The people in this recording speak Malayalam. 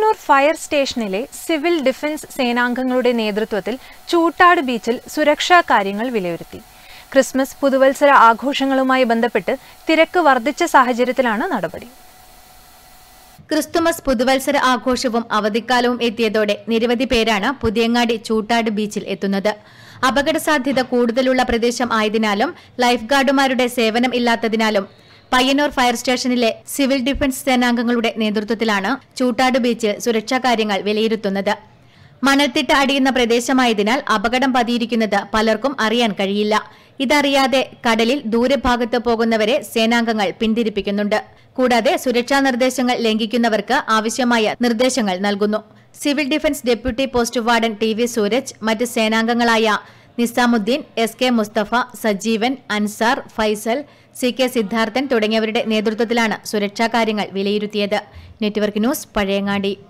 പയ്യന്നൂർ ഫയർ സ്റ്റേഷനിലെ സിവിൽ ഡിഫൻസ് സേനാംഗങ്ങളുടെ നേതൃത്വത്തിൽ ചൂട്ടാട് ബീച്ചിൽ സുരക്ഷാ കാര്യങ്ങൾ വിലയിരുത്തി ക്രിസ്മസ് പുതുവത്സര ആഘോഷങ്ങളുമായി ബന്ധപ്പെട്ട് തിരക്ക് വർദ്ധിച്ച സാഹചര്യത്തിലാണ് നടപടി ക്രിസ്തുമസ് പുതുവത്സര ആഘോഷവും അവധിക്കാലവും എത്തിയതോടെ നിരവധി പേരാണ് പുതിയങ്ങാടി ചൂട്ടാട് ബീച്ചിൽ എത്തുന്നത് അപകട സാധ്യത കൂടുതലുള്ള പ്രദേശം ആയതിനാലും ലൈഫ് ഗാർഡുമാരുടെ സേവനം ഇല്ലാത്തതിനാലും പയ്യന്നൂർ ഫയർ സ്റ്റേഷനിലെ സിവിൽ ഡിഫൻസ് സേനാംഗങ്ങളുടെ നേതൃത്വത്തിലാണ് ചൂട്ടാട് ബീച്ചിൽ സുരക്ഷാ കാര്യങ്ങൾ വിലയിരുത്തുന്നത് മണൽത്തിട്ട അടിയുന്ന പ്രദേശമായതിനാൽ അപകടം പതിയിരിക്കുന്നത് പലർക്കും അറിയാൻ കഴിയില്ല ഇതറിയാതെ കടലിൽ ദൂരഭാഗത്ത് പോകുന്നവരെ സേനാംഗങ്ങൾ പിന്തിരിപ്പിക്കുന്നുണ്ട് കൂടാതെ സുരക്ഷാ നിർദ്ദേശങ്ങൾ ലംഘിക്കുന്നവർക്ക് ആവശ്യമായ നിർദ്ദേശങ്ങൾ നൽകുന്നു civil defence deputy post warden T V Sooraj മറ്റ് സേനാംഗങ്ങളായ Nizamuddin S K Mustafa Sajeevan Ansar Faisal C K Siddharthan തുടങ്ങിയവരുടെ നേതൃത്വത്തിലാണ് സുരക്ഷാ കാര്യങ്ങൾ വിലയിരുത്തിയത് നെറ്റ്വർക്ക് ന്യൂസ് പഴയങ്ങാടി